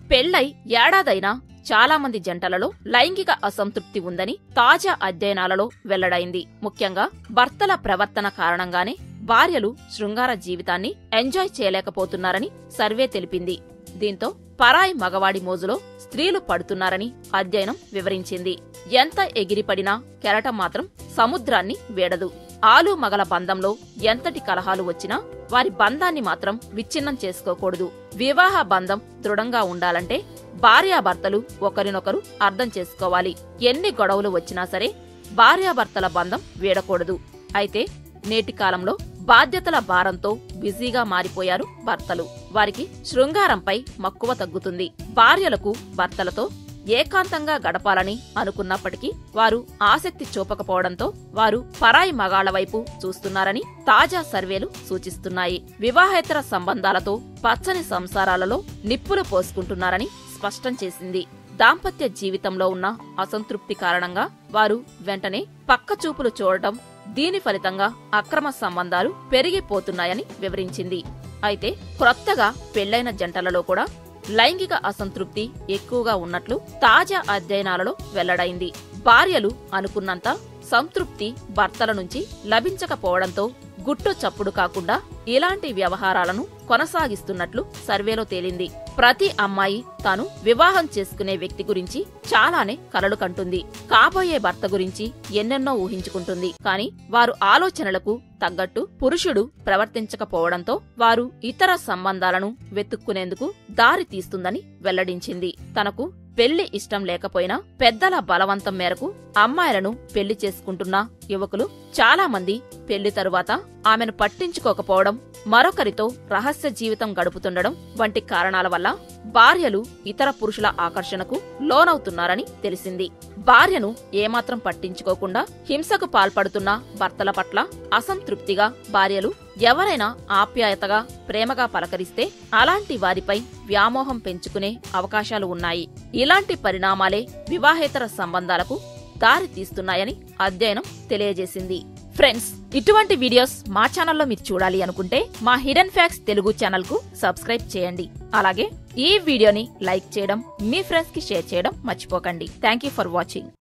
పెళ్లై ఏడాదైనా చాలా మంది జంటలలో లైంగిక అసంతృప్తి ఉందని తాజా అధ్యయనాలలో వెల్లడైంది ముఖ్యంగా భర్తల ప్రవర్తన కారణంగానే భార్యలు శృంగార జీవితాన్ని ఎంజాయ్ చేయలేకపోతున్నారని సర్వే తెలిపింది దీంతో పరాయి మగవాడి మోజులో స్త్రీలు పడుతున్నారని అధ్యయనం వివరించింది ఎంత ఎగిరిపడినా కెరటం మాత్రం సముద్రాన్ని వేడదు ఆలు మగల బంధంలో ఎంతటి కలహాలు వచ్చినా వారి బంధాన్ని మాత్రం విచ్ఛిన్నం చేసుకోకూడదు వివాహ బంధం దృఢంగా ఉండాలంటే భార్యాభర్తలు ఒకరినొకరు అర్థం చేసుకోవాలి ఎన్ని గొడవలు వచ్చినా సరే భార్యాభర్తల బంధం వీడకూడదు అయితే నేటి కాలంలో బాధ్యతల భారంతో బిజీగా మారిపోయారు భర్తలు వారికి శృంగారంపై మక్కువ తగ్గుతుంది భార్యలకు భర్తలతో ఏకాంతంగా గడపాలని అనుకున్నప్పటికీ వారు ఆసక్తి చూపకపోవడంతో వారు పరాయి మగాళ్ల వైపు చూస్తున్నారని తాజా సర్వేలు సూచిస్తున్నాయి వివాహేతర సంబంధాలతో పచ్చని సంసారాలలో నిప్పులు పోసుకుంటున్నారని స్పష్టం చేసింది దాంపత్య జీవితంలో ఉన్న అసంతృప్తి కారణంగా వారు వెంటనే పక్క చూపులు చూడటం దీని ఫలితంగా అక్రమ సంబంధాలు పెరిగిపోతున్నాయని వివరించింది అయితే క్రొత్తగా పెళ్లైన జంటలలో కూడా లైంగిక అసంతృప్తి ఎక్కువగా ఉన్నట్లు తాజా అధ్యయనాలలో వెల్లడైంది భార్యలు అనుకున్నంత సంతృప్తి భర్తల నుంచి లభించకపోవడంతో గుట్టు చప్పుడు కాకుండా ఇలాంటి వ్యవహారాలను కొనసాగిస్తున్నట్లు సర్వేలో తేలింది ప్రతి అమ్మాయి తాను వివాహం చేసుకునే వ్యక్తి గురించి చాలానే కలలు కంటుంది కాబోయే భర్త గురించి ఎన్నెన్నో ఊహించుకుంటుంది కాని వారు ఆలోచనలకు తగ్గట్టు పురుషుడు ప్రవర్తించకపోవడంతో వారు ఇతర సంబంధాలను వెతుక్కునేందుకు దారి తీస్తుందని వెల్లడించింది తనకు పెళ్లి ఇష్టం లేకపోయినా పెద్దల బలవంతం మేరకు అమ్మాయిలను పెళ్లి చేసుకుంటున్న యువకులు చాలా మంది పెళ్లి తరువాత ఆమెను పట్టించుకోకపోవడం మరొకరితో రహస్య జీవితం గడుపుతుండడం వంటి కారణాల వల్ల భార్యలు ఇతర పురుషుల ఆకర్షణకు లోనవుతున్నారని తెలిసింది భార్యను ఏమాత్రం పట్టించుకోకుండా హింసకు పాల్పడుతున్న భర్తల పట్ల అసంతృప్తిగా భార్యలు ఎవరైనా ఆప్యాయతగా ప్రేమగా పలకరిస్తే అలాంటి వారిపై వ్యామోహం పెంచుకునే అవకాశాలు ఉన్నాయి ఇలాంటి పరిణామాలే వివాహేతర సంబంధాలకు దారి తీస్తున్నాయని అధ్యయనం తెలియజేసింది ఫ్రెండ్స్ ఇటువంటి వీడియోస్ మా ఛానల్లో మీరు చూడాలి అనుకుంటే మా హిడెన్ ఫ్యాక్స్ తెలుగు ఛానల్ కు సబ్స్క్రైబ్ చేయండి అలాగే ఈ వీడియోని లైక్ చేయడం మీ ఫ్రెండ్స్ కి షేర్ చేయడం మర్చిపోకండి థ్యాంక్ యూ ఫర్ వాచింగ్